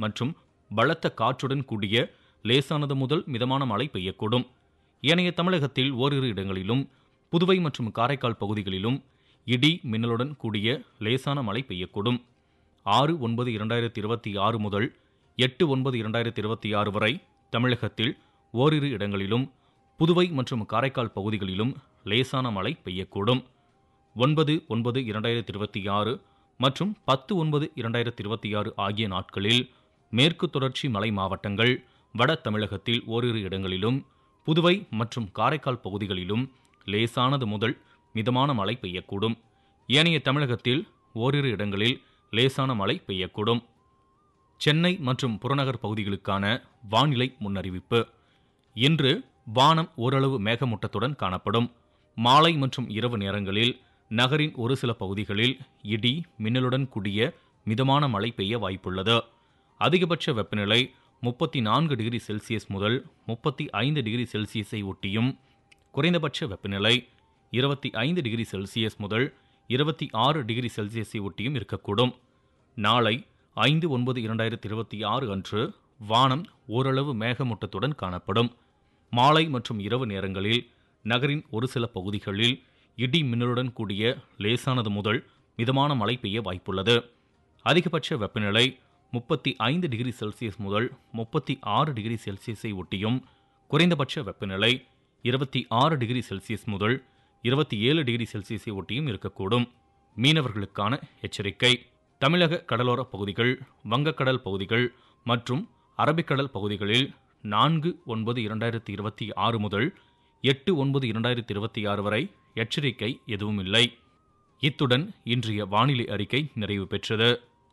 மற்றும் பலத்த காற்றுடன் கூடிய லேசானது முதல் மிதமான மழை பெய்யக்கூடும் ஏனைய தமிழகத்தில் ஓரிரு இடங்களிலும் புதுவை மற்றும் காரைக்கால் பகுதிகளிலும் இடி மின்னலுடன் கூடிய லேசான மழை பெய்யக்கூடும் ஆறு ஒன்பது இரண்டாயிரத்தி இருபத்தி ஆறு முதல் எட்டு ஒன்பது இரண்டாயிரத்தி இருபத்தி ஆறு வரை தமிழகத்தில் ஓரிரு இடங்களிலும் புதுவை மற்றும் காரைக்கால் பகுதிகளிலும் லேசான மழை பெய்யக்கூடும் ஒன்பது ஒன்பது இரண்டாயிரத்தி இருபத்தி ஆறு மற்றும் பத்து ஒன்பது இரண்டாயிரத்தி இருபத்தி ஆறு ஆகிய நாட்களில் மேற்கு தொடர்ச்சி மலை மாவட்டங்கள் வட தமிழகத்தில் ஓரிரு இடங்களிலும் புதுவை மற்றும் காரைக்கால் பகுதிகளிலும் லேசானது முதல் மிதமான மழை பெய்யக்கூடும் ஏனைய தமிழகத்தில் ஓரிரு இடங்களில் லேசான மழை பெய்யக்கூடும் சென்னை மற்றும் புறநகர் பகுதிகளுக்கான வானிலை முன்னறிவிப்பு இன்று வானம் ஓரளவு மேகமூட்டத்துடன் காணப்படும் மாலை மற்றும் இரவு நேரங்களில் நகரின் ஒரு சில பகுதிகளில் இடி மின்னலுடன் கூடிய மிதமான மழை பெய்ய வாய்ப்புள்ளது அதிகபட்ச வெப்பநிலை முப்பத்தி நான்கு டிகிரி செல்சியஸ் முதல் முப்பத்தி ஐந்து டிகிரி செல்சியஸை ஒட்டியும் குறைந்தபட்ச வெப்பநிலை இருபத்தி ஐந்து டிகிரி செல்சியஸ் முதல் இருபத்தி ஆறு டிகிரி செல்சியஸை ஒட்டியும் இருக்கக்கூடும் நாளை ஐந்து ஒன்பது இரண்டாயிரத்தி இருபத்தி ஆறு அன்று வானம் ஓரளவு மேகமூட்டத்துடன் காணப்படும் மாலை மற்றும் இரவு நேரங்களில் நகரின் ஒரு சில பகுதிகளில் இடி மின்னலுடன் கூடிய லேசானது முதல் மிதமான மழை பெய்ய வாய்ப்புள்ளது அதிகபட்ச வெப்பநிலை முப்பத்தி ஐந்து டிகிரி செல்சியஸ் முதல் முப்பத்தி ஆறு டிகிரி செல்சியஸை ஒட்டியும் குறைந்தபட்ச வெப்பநிலை இருபத்தி ஆறு டிகிரி செல்சியஸ் முதல் இருபத்தி ஏழு டிகிரி செல்சியஸை ஒட்டியும் இருக்கக்கூடும் மீனவர்களுக்கான எச்சரிக்கை தமிழக கடலோர பகுதிகள் வங்கக்கடல் பகுதிகள் மற்றும் அரபிக்கடல் பகுதிகளில் நான்கு ஒன்பது இரண்டாயிரத்தி இருபத்தி ஆறு முதல் எட்டு ஒன்பது இரண்டாயிரத்தி இருபத்தி ஆறு வரை எச்சரிக்கை எதுவும் இல்லை இத்துடன் இன்றைய வானிலை அறிக்கை நிறைவு பெற்றது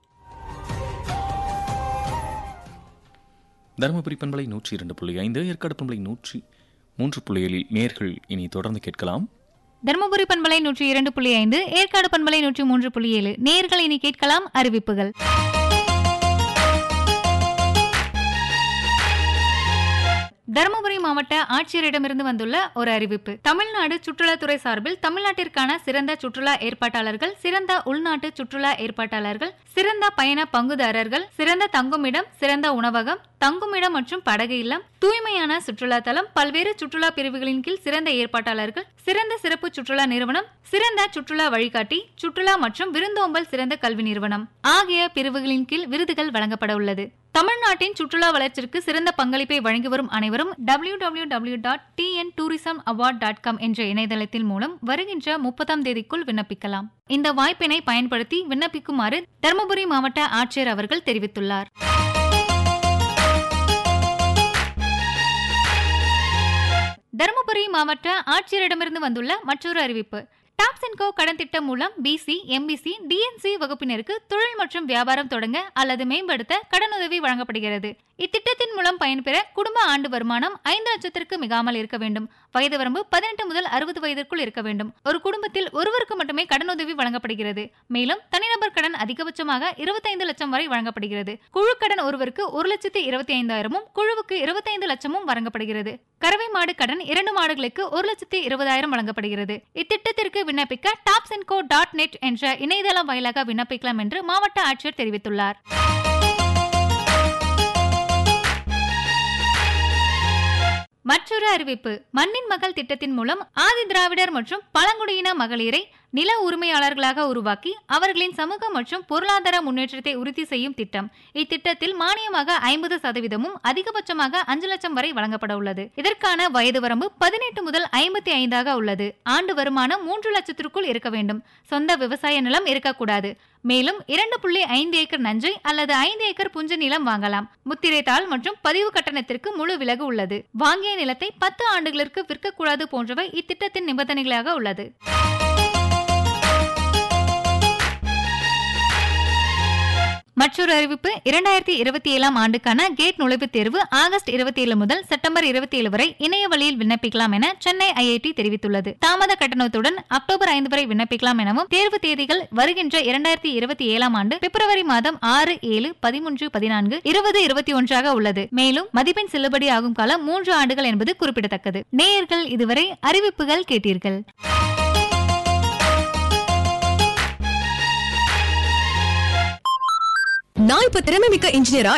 தருமபுரி பண்பலை நூற்றி இரண்டு புள்ளி ஐந்து ஏற்காடு பண்பலை நூற்றி மூன்று புள்ளி ஏழில் நேர்கள் இனி தொடர்ந்து கேட்கலாம் தருமபுரி பண்பலை நூற்றி இரண்டு புள்ளி ஐந்து ஏற்காடு பண்பலை நூற்றி மூன்று புள்ளி ஏழு நேர்கள் இனி கேட்கலாம் அறிவிப்புகள் தருமபுரி மாவட்ட ஆட்சியரிடமிருந்து வந்துள்ள ஒரு அறிவிப்பு தமிழ்நாடு சுற்றுலாத்துறை சார்பில் தமிழ்நாட்டிற்கான சிறந்த சுற்றுலா ஏற்பாட்டாளர்கள் சிறந்த உள்நாட்டு சுற்றுலா ஏற்பாட்டாளர்கள் சிறந்த பயண பங்குதாரர்கள் சிறந்த தங்குமிடம் சிறந்த உணவகம் தங்குமிடம் மற்றும் படகு இல்லம் தூய்மையான சுற்றுலா தலம் பல்வேறு சுற்றுலா பிரிவுகளின் கீழ் சிறந்த ஏற்பாட்டாளர்கள் சிறந்த சிறப்பு சுற்றுலா நிறுவனம் சிறந்த சுற்றுலா வழிகாட்டி சுற்றுலா மற்றும் விருந்தோம்பல் சிறந்த கல்வி நிறுவனம் ஆகிய பிரிவுகளின் கீழ் விருதுகள் வழங்கப்பட உள்ளது தமிழ்நாட்டின் சுற்றுலா வளர்ச்சிக்கு சிறந்த பங்களிப்பை வழங்கி வரும் அனைவரும் W W W dot TN tourism award dot com என்ற இணையதளத்தின் மூலம் வருகின்ற முப்பதாம் தேதிக்குள் விண்ணப்பிக்கலாம் இந்த வாய்ப்பினை பயன்படுத்தி விண்ணப்பிக்குமாறு தருமபுரி மாவட்ட ஆட்சியர் அவர்கள் தெரிவித்துள்ளார் தருமபுரி மாவட்ட ஆட்சியரிடமிருந்து வந்துள்ள மற்றொரு அறிவிப்பு டாப்ஸ் அண்ட் கோ கடன் திட்டம் மூலம் பிசி எம்பிசி டிஎன்சி வகுப்பினருக்கு தொழில் மற்றும் வியாபாரம் தொடங்க அல்லது மேம்படுத்த கடனுதவி வழங்கப்படுகிறது இத்திட்டத்தின் மூலம் பயன்பெற குடும்ப ஆண்டு வருமானம் ஐந்து லட்சத்திற்கு மிகாமல் இருக்க வேண்டும் வயது வரம்பு பதினெட்டு முதல் அறுபது வயதிற்குள் இருக்க வேண்டும் ஒரு குடும்பத்தில் ஒருவருக்கு மட்டுமே கடனுதவி வழங்கப்படுகிறது மேலும் தனிநபர் கடன் அதிகபட்சமாக இருபத்தைந்து லட்சம் வரை வழங்கப்படுகிறது குழு கடன் ஒருவருக்கு ஒரு லட்சத்தி இருபத்தி ஐந்தாயிரமும் குழுவுக்கு இருபத்தைந்து லட்சமும் வழங்கப்படுகிறது கறவை மாடு கடன் இரண்டு மாடுகளுக்கு ஒரு லட்சத்தி இருபதாயிரம் வழங்கப்படுகிறது இத்திட்டத்திற்கு விண்ணப்பிக்க tops and go dot net என்ற இணையதளம் வாயிலாக விண்ணப்பிக்கலாம் என்று மாவட்ட ஆட்சியர் தெரிவித்துள்ளார் மற்றொரு அறிவிப்பு மண்ணின் மகள் திட்டத்தின் மூலம் ஆதி திராவிடர் மற்றும் பழங்குடியின மகளிரை நில உரிமையாளர்களாக உருவாக்கி அவர்களின் சமூக மற்றும் பொருளாதார முன்னேற்றத்தை உறுதி செய்யும் திட்டம் இத்திட்டத்தில் மானியமாக ஐம்பது சதவீதமும் அதிகபட்சமாக அஞ்சு லட்சம் வரை வழங்கப்பட உள்ளது இதற்கான வயது வரம்பு பதினெட்டு முதல் ஐம்பத்தி ஐந்தாக உள்ளது ஆண்டு வருமானம் மூன்று லட்சத்திற்குள் இருக்க வேண்டும் சொந்த விவசாய நிலம் இருக்கக்கூடாது மேலும் இரண்டு புள்ளி ஐந்து ஏக்கர் நஞ்சை அல்லது ஐந்து ஏக்கர் புஞ்ச நிலம் வாங்கலாம் முத்திரை தாள் மற்றும் பதிவு கட்டணத்திற்கு முழு விலகு உள்ளது வாங்கிய நிலத்தை பத்து ஆண்டுகளுக்கு விற்கக்கூடாது போன்றவை இத்திட்டத்தின் நிபந்தனைகளாக உள்ளது மற்றொரு அறிவிப்பு இரண்டாயிரத்தி இருபத்தி ஏழாம் ஆண்டுக்கான கேட் நுழைவுத் தேர்வு ஆகஸ்ட் இருபத்தி ஏழு முதல் செப்டம்பர் இருபத்தி ஏழு வரை இணைய வழியில் விண்ணப்பிக்கலாம் என சென்னை ஐஐடி தெரிவித்துள்ளது தாமத கட்டணத்துடன் அக்டோபர் ஐந்து வரை விண்ணப்பிக்கலாம் எனவும் தேர்வு தேதிகள் வருகின்ற இரண்டாயிரத்தி இருபத்தி ஏழாம் ஆண்டு பிப்ரவரி மாதம் ஆறு ஏழு பதிமூன்று பதினான்கு இருபது இருபத்தி ஒன்றாக உள்ளது மேலும் மதிப்பெண் செல்லுபடி ஆகும் காலம் மூன்று ஆண்டுகள் என்பது குறிப்பிடத்தக்கது நேயர்கள் இதுவரை அறிவிப்புகள் கேட்டீர்கள் நான் இப்ப திறமை மிக்க இன்ஜினியரா